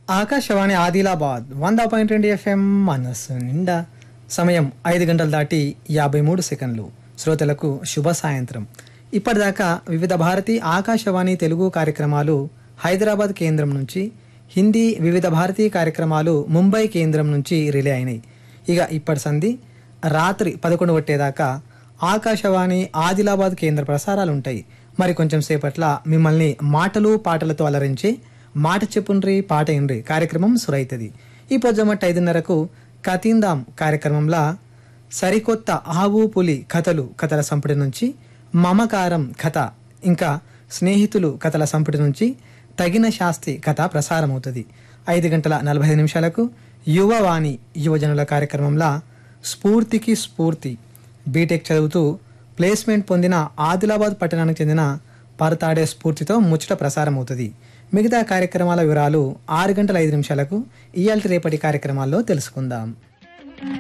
ఆకాశవాణి ఆదిలాబాద్ వంద పాయింట్ రెండు ఎఫ్ఎం మనస్సు నిండా సమయం ఐదు గంటలు దాటి యాభై మూడు సెకండ్లు శ్రోతలకు శుభ సాయంత్రం ఇప్పటిదాకా వివిధ భారతి ఆకాశవాణి తెలుగు కార్యక్రమాలు హైదరాబాద్ కేంద్రం నుంచి హిందీ వివిధ భారతీ కార్యక్రమాలు ముంబై కేంద్రం నుంచి రిలే అయినాయి ఇక ఇప్పటి సంధి రాత్రి పదకొండు కొట్టేదాకా ఆకాశవాణి ఆదిలాబాద్ కేంద్ర ప్రసారాలు ఉంటాయి మరి కొంచెం సేపట్ల మిమ్మల్ని మాటలు పాటలతో అలరించి మాట చెప్పుండ్రి పాట ఇండ్రి కార్యక్రమం సురైతది ఈ పొద్దుమట్ట ఐదున్నరకు కతీందాం కార్యక్రమంలో సరికొత్త ఆవు పులి కథలు కథల సంపుటి నుంచి మమకారం కథ ఇంకా స్నేహితులు కథల సంపుటి నుంచి తగిన శాస్తి కథ ప్రసారమవుతుంది ఐదు గంటల నలభై ఐదు నిమిషాలకు యువవాణి యువజనుల కార్యక్రమంలో స్ఫూర్తికి స్ఫూర్తి బీటెక్ చదువుతూ ప్లేస్మెంట్ పొందిన ఆదిలాబాద్ పట్టణానికి చెందిన పరతాడే స్ఫూర్తితో ముచ్చట ప్రసారం అవుతుంది మిగతా కార్యక్రమాల వివరాలు ఆరు గంటల ఐదు నిమిషాలకు ఇయాల్టి రేపటి కార్యక్రమాల్లో తెలుసుకుందాం